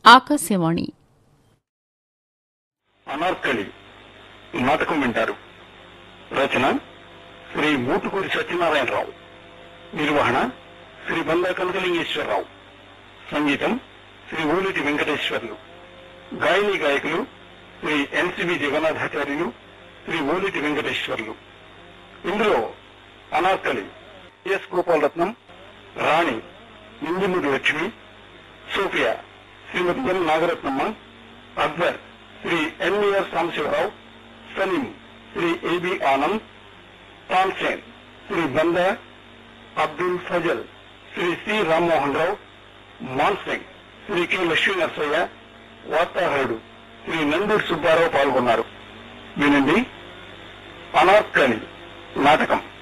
ఆకాశవాణి అనార్కలి నాటకం వింటారు రచన శ్రీ మూటుకూరి సత్యనారాయణరావు నిర్వహణ శ్రీ బందా కనకలింగేశ్వరరావు సంగీతం శ్రీ ఊలిటి వెంకటేశ్వర్లు గాయని గాయకులు శ్రీ ఎన్సిబి జగన్నాథాచార్యులు శ్రీ ఊలిటి వెంకటేశ్వర్లు ఇందులో Anarkali S Gopalaratnam Rani Injamuri Lakshmi Sophia Srimathi N Nagaratnamma Akbar Sri NVR Sambasivarao Salim Sri AB Anand Tansen Sri Banda Abdul Fazal Sri C Rammohan Rao Mansingh Sri K Lakshmi Narasayya వార్తాహరుడు శ్రీ నందూర్ సుబ్బారావు పాల్గొన్నారు వినండి అనార్కలి నాటకం